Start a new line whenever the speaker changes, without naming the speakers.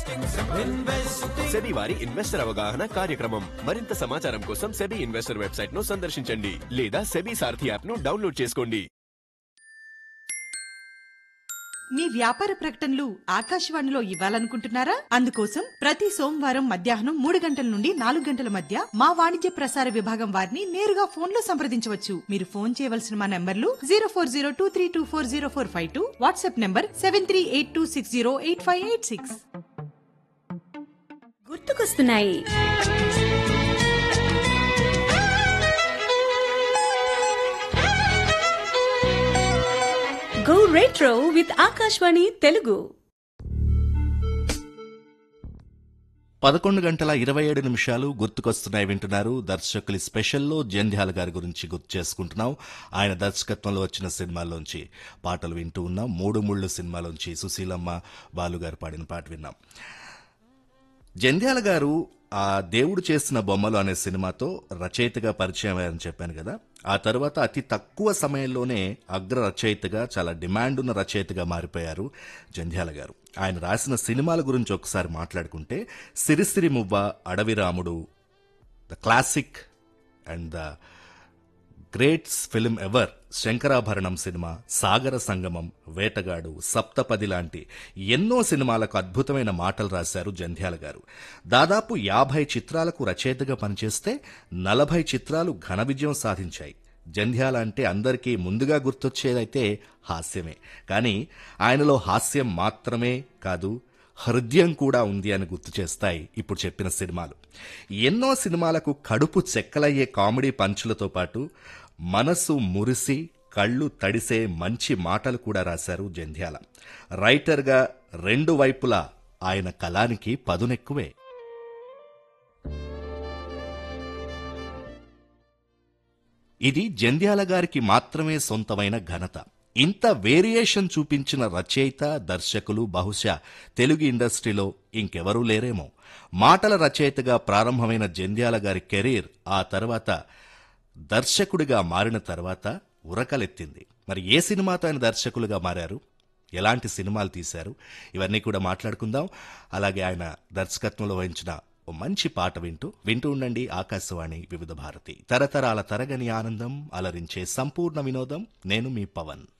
SEBI వారి investor అవగాహన కార్యక్రమం మరింత సమాచారం కోసం సెబీ ఇన్వెస్టర్ వెబ్సైట్ ను సందర్శించండి లేదా సెబీ సారథి యాప్ ను డౌన్లోడ్ చేసుకోండి
మీ వ్యాపార ప్రకటనలు ఆకాశవాణిలో ఇవ్వాలనుకుంటున్నారా అందుకోసం ప్రతి సోమవారం మధ్యాహ్నం మూడు గంటల నుండి నాలుగు గంటల మధ్య మా వాణిజ్య ప్రసార విభాగం వారిని నేరుగా ఫోన్ లో సంప్రదించవచ్చు మీరు ఫోన్ చేయవలసిన మా నంబర్లు zero four zero two three two four zero four five two WhatsApp number seven three eight two six zero eight five eight six
గుర్తుకొస్తున్నాయి go retro with Akashvani Telugu
పదకొండు గంటల ఇరవై ఏడు నిమిషాలు గుర్తుకొస్తున్నాయి వింటున్నారు దర్శకులి స్పెషల్లో జంధ్యాల గారి గురించి గుర్తు చేసుకుంటున్నాం ఆయన దర్శకత్వంలో వచ్చిన సినిమాల్లోంచి పాటలు వింటూ ఉన్నాం మూడు ముళ్ళు సినిమాలోంచి సుశీలమ్మ బాలు గారు పాడిన పాట విన్నాం జంధ్యాల గారు ఆ దేవుడు చేసిన బొమ్మలు అనే సినిమాతో రచయితగా పరిచయం అయ్యారని చెప్పాను కదా ఆ తర్వాత అతి తక్కువ సమయంలోనే అగ్ర రచయితగా చాలా డిమాండ్ ఉన్న రచయితగా మారిపోయారు జంధ్యాల గారు ఆయన రాసిన సినిమాల గురించి ఒకసారి మాట్లాడుకుంటే సిరిసిరి Muvva Adavi Ramudu the classic and the greats film ever Shankarabharanam cinema Sagara Sangamam వేటగాడు సప్తపది లాంటి ఎన్నో సినిమాలకు అద్భుతమైన మాటలు రాశారు జంధ్యాల గారు దాదాపు యాభై చిత్రాలకు రచయితగా పనిచేస్తే నలభై చిత్రాలు ఘన విజయం సాధించాయి జంధ్యాల అంటే అందరికీ ముందుగా గుర్తొచ్చేదైతే హాస్యమే కానీ ఆయనలో హాస్యం మాత్రమే కాదు హృదయం కూడా ఉంది అని గుర్తు చేస్తాయి ఇప్పుడు చెప్పిన సినిమాలు ఎన్నో సినిమాలకు కడుపు చెక్కలయ్యే కామెడీ పంచులతో పాటు మనసు మురిసి కళ్ళు తడిసే మంచి మాటలు కూడా రాశారు జంధ్యాల రైటర్గా రెండు వైపులా ఆయన కళానికి పదునెక్కువే ఇది జంధ్యాల గారికి మాత్రమే సొంతమైన ఘనత ఇంత వేరియేషన్ చూపించిన రచయిత దర్శకులు బహుశా తెలుగు ఇండస్ట్రీలో ఇంకెవరూ లేరేమో మాటల రచయితగా ప్రారంభమైన జంధ్యాల గారి కెరీర్ ఆ తర్వాత దర్శకుడిగా మారిన తర్వాత ఉరకలెత్తింది మరి ఏ సినిమాతో ఆయన దర్శకులుగా మారారు ఎలాంటి సినిమాలు తీశారు ఇవన్నీ కూడా మాట్లాడుకుందాం అలాగే ఆయన దర్శకత్వంలో వహించిన ఓ మంచి పాట వింటూ వింటూ ఉండండి ఆకాశవాణి వివిధ భారతి తరతరాల తరగని ఆనందం అలరించే సంపూర్ణ వినోదం నేను మీ పవన్